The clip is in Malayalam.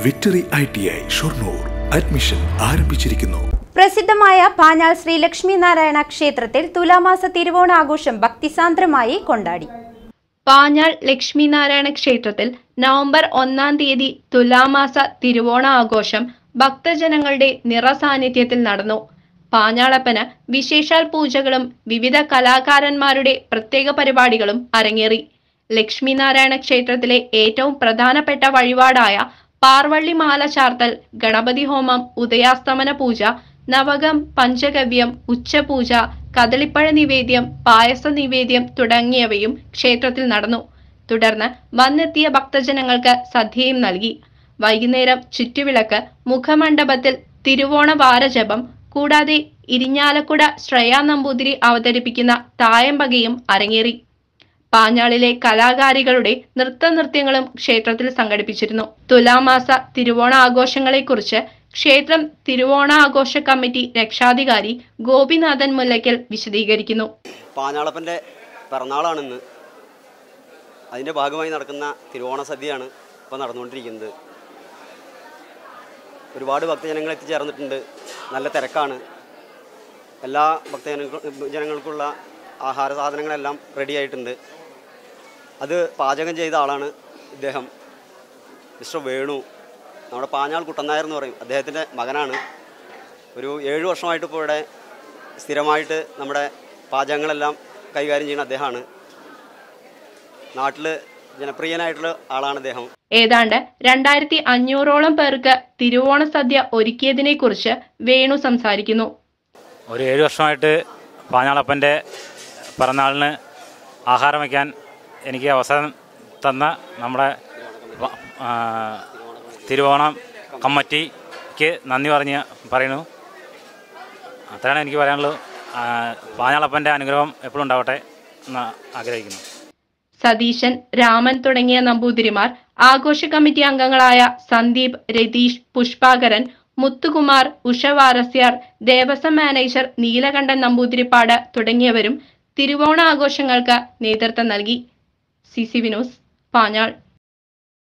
victory I T I Shoranur admission ആരംഭിച്ചിരിക്കുന്നു പ്രസിദ്ധമായ പാഞ്ഞാൾ ശ്രീ ലക്ഷ്മി നാരായണ ക്ഷേത്രത്തിൽ തുലാമാസ തിരുവോണാഘോഷം ഭക്തിസാന്ദ്രമായി കൊണ്ടാടി പാഞ്ഞാൾ ലക്ഷ്മിനാരായണ ക്ഷേത്രത്തിൽ നവംബർ ഒന്നാം തീയതി തുലാമാസ തിരുവോണ ആഘോഷം ഭക്തജനങ്ങളുടെ നിറസാന്നിധ്യത്തിൽ നടന്നു പാഞ്ഞാളപ്പന് വിശേഷാൽ പൂജകളും വിവിധ കലാകാരന്മാരുടെ പ്രത്യേക പരിപാടികളും അരങ്ങേറി ലക്ഷ്മിനാരായണ ക്ഷേത്രത്തിലെ ഏറ്റവും പ്രധാനപ്പെട്ട വഴിപാടായ പാർവള്ളി മാല ചാർത്തൽ ഗണപതി ഹോമം ഉദയാസ്തമന പൂജ നവകം പഞ്ചഗവ്യം ഉച്ചപൂജ കദളിപ്പഴ നിവേദ്യം പായസ നിവേദ്യം തുടങ്ങിയവയും ക്ഷേത്രത്തിൽ നടന്നു തുടർന്ന് വന്നെത്തിയ ഭക്തജനങ്ങൾക്ക് സദ്യയും നൽകി വൈകുന്നേരം ചുറ്റുവിളക്ക് മുഖമണ്ഡപത്തിൽ തിരുവോണ വാരജപം കൂടാതെ ഇരിഞ്ഞാലക്കുട ശ്രേയ നമ്പൂതിരി അവതരിപ്പിക്കുന്ന തായമ്പകയും അരങ്ങേറി പാഞ്ഞാളിലെ കലാകാരികളുടെ നൃത്തനൃത്യങ്ങളും ക്ഷേത്രത്തിൽ സംഘടിപ്പിച്ചിരുന്നു തുലാമാസ തിരുവോണ ആഘോഷങ്ങളെക്കുറിച്ച് ക്ഷേത്രം തിരുവോണ ആഘോഷ കമ്മിറ്റി രക്ഷാധികാരി ഗോപിനാഥൻ മുല്ലയ്ക്കൽ വിശദീകരിക്കുന്നു പാഞ്ഞാളപ്പൻ്റെ പിറന്നാളാണിന്ന് അതിൻ്റെ ഭാഗമായി നടക്കുന്ന തിരുവോണ സദ്യയാണ് ഇപ്പോൾ നടന്നുകൊണ്ടിരിക്കുന്നത് ഒരുപാട് ഭക്തജനങ്ങൾ എത്തിച്ചേർന്നിട്ടുണ്ട് നല്ല തിരക്കാണ് എല്ലാ ഭക്തജനങ്ങൾ ജനങ്ങൾക്കുള്ള ആഹാര സാധനങ്ങളെല്ലാം റെഡി ആയിട്ടുണ്ട് അത് പാചകം ചെയ്ത ആളാണ് ഇദ്ദേഹം മിസ്റ്റർ വേണു നമ്മുടെ പാഞ്ഞാൾ കുട്ടനായർ എന്ന് പറയും അദ്ദേഹത്തിൻ്റെ മകനാണ് ഒരു ഏഴ് വർഷമായിട്ട് ഇപ്പോൾ ഇവിടെ സ്ഥിരമായിട്ട് നമ്മുടെ പാചകങ്ങളെല്ലാം കൈകാര്യം ചെയ്യുന്ന അദ്ദേഹമാണ് നാട്ടിൽ ജനപ്രിയനായിട്ടുള്ള ആളാണ് അദ്ദേഹം ഏതാണ്ട് രണ്ടായിരത്തി അഞ്ഞൂറോളം പേർക്ക് തിരുവോണ സദ്യ ഒരുക്കിയതിനെ കുറിച്ച് വേണു സംസാരിക്കുന്നു ഒരു ഏഴ് വർഷമായിട്ട് പാഞ്ഞാളപ്പൻ്റെ പിറന്നാളിന് ആഹാരം വയ്ക്കാൻ എനിക്ക് അവസരം തന്ന നമ്മുടെ വ- ആ, തിരുവോണം കമ്മിറ്റിക്ക് നന്ദി പറഞ്ഞ് പറയുന്നു അത്രയാണ് എനിക്ക് പറയാനുള്ളത് ആ, പാഞ്ഞാളപ്പൻ്റെ അനുഗ്രഹം എപ്പോഴും ഉണ്ടാവട്ടെ എന്ന് ആഗ്രഹിക്കുന്നു സതീശൻ രാമൻ തുടങ്ങിയ നമ്പൂതിരിമാർ ആഘോഷ കമ്മിറ്റി അംഗങ്ങളായ സന്ദീപ് രതീഷ് പുഷ്പാകരൻ മുത്തുകുമാർ ഉഷവാരസ്യാർ ദേവസ്വം മാനേജർ നീലകണ്ഠൻ നമ്പൂതിരിപ്പാട് തുടങ്ങിയവരും തിരുവോണ ആഘോഷങ്ങൾക്ക് നേതൃത്വം നൽകി സി സി വിനോസ് പാഞ്ഞാൾ